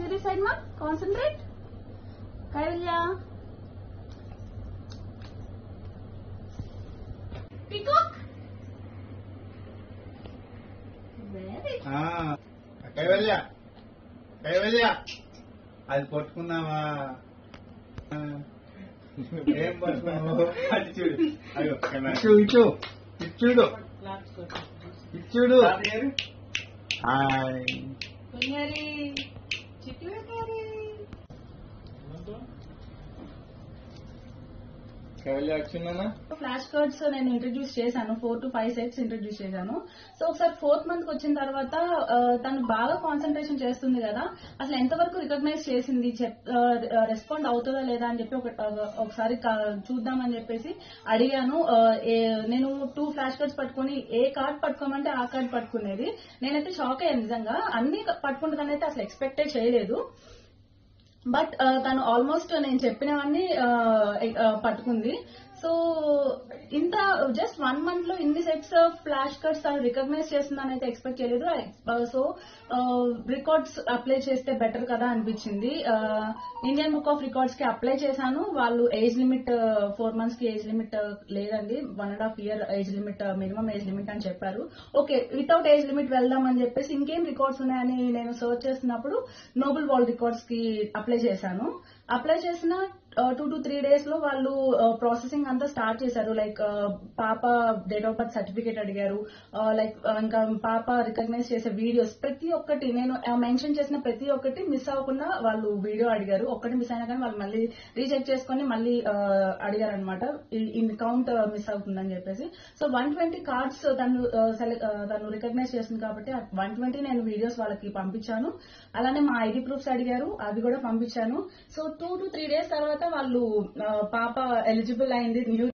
this side, ma'am. Concentrate. Kaivalya. Peacock. Very ఆ, కైవల్య కైవల్య అది పట్టుకున్నావా ఆ, ఏం పట్టుకున్నావు అది చూడు అయ్యో ఇచ్చు ఇచ్చు ఇచ్చుడు ఇచ్చుడు hi Kunyari. Chitu Kari. Kaivalya వచ్చిందమ్మా ఫ్లాష్ కార్డ్స్ నేను ఇంట్రడ్యూస్ చేశాను four to five sets introduce చేశాను సో ఒకసారి ఫోర్త్ మంత్ వచ్చిన తర్వాత ఆ, తను బాగా కాన్సన్ట్రేషన్ చేస్తుంది కదా అసలు ఎంతవరకు రికగ్నైజ్ చేసింది రెస్పాండ్ అవుతుందా లేదా అని చెప్పి ఒక ఒకసారి క- చూద్దామని చెప్పేసి అడిగాను ఆ, ఏ- నేను టూ ఫ్లాష్ కార్డ్స్ పట్టుకొని ఏ కార్డ్ పట్టుకోమంటే ఆ కార్డ్ పట్టుకునేది నేనైతే షాక్ అయ్యాను నిజంగా అన్ని పట్టుకుంటుందని అయితే అసలు ఎక్స్పెక్టే చేయలేదు బట్ తను ఆల్మోస్ట్ నేను చెప్పినవన్నీ ఆ, ఆ, పట్టుకుంది సో ఇంత జస్ట్ వన్ మంత్ లో ఇన్ని సెట్స్ ఫ్లాష్ కార్డ్స్ తను రికగ్నైజ్ చేస్తుందని అయితే ఎక్స్పెక్ట్ చేయలేదు సో రికార్డ్స్ అప్లై చేస్తే బెటర్ కదా అనిపించింది ఇండియన్ బుక్ ఆఫ్ రికార్డ్స్ కి అప్లై చేశాను వాళ్ళు ఏజ్ లిమిట్ ఫోర్ మంత్స్ కి ఏజ్ లిమిట్ లేదండి one and half year age limit minimum age limit అని చెప్పారు ఓకే వితౌట్ ఏజ్ లిమిట్ వెళ్దాం అని చెప్పేసి ఇంకేం రికార్డ్స్ ఉన్నాయని నేను సర్చ్ చేస్తున్నప్పుడు నోబెల్ వరల్డ్ రికార్డ్స్ కి అప్లై చేశాను అప్లై చేసిన టూ టు త్రీ డేస్ లో వాళ్ళు ప్రాసెసింగ్ అంతా స్టార్ట్ చేశారు లైక్ పాప డేట్ ఆఫ్ బర్త్ సర్టిఫికేట్ అడిగారు లైక్ ఇంకా పాప రికగ్నైజ్ చేసే వీడియోస్ ప్రతి ఒక్కటి నేను మెన్షన్ చేసిన ప్రతి ఒక్కటి మిస్ అవ్వకుండా వాళ్ళు వీడియో అడిగారు ఒక్కటి మిస్ అయినా కానీ వాళ్ళు మళ్ళీ రీచెక్ చేసుకొని మళ్ళీ అడిగారు అనమాట ఇన్ కౌంట్ మిస్ అవుతుందని చెప్పేసి సో వన్ ట్వంటీ కార్డ్స్ తను ఆ, సెలెక్ట్ ఆ, తను రికగ్నైజ్ చేసింది కాబట్టి వన్ ట్వంటీ నేను వీడియోస్ వాళ్ళకి పంపించాను అలానే మా ఐడి ప్రూఫ్స్ అడిగారు అవి కూడా పంపించాను so two to three days తర్వాత వాళ్ళు ఆ, పాప ఎలిజిబుల్ అయింది న్యూ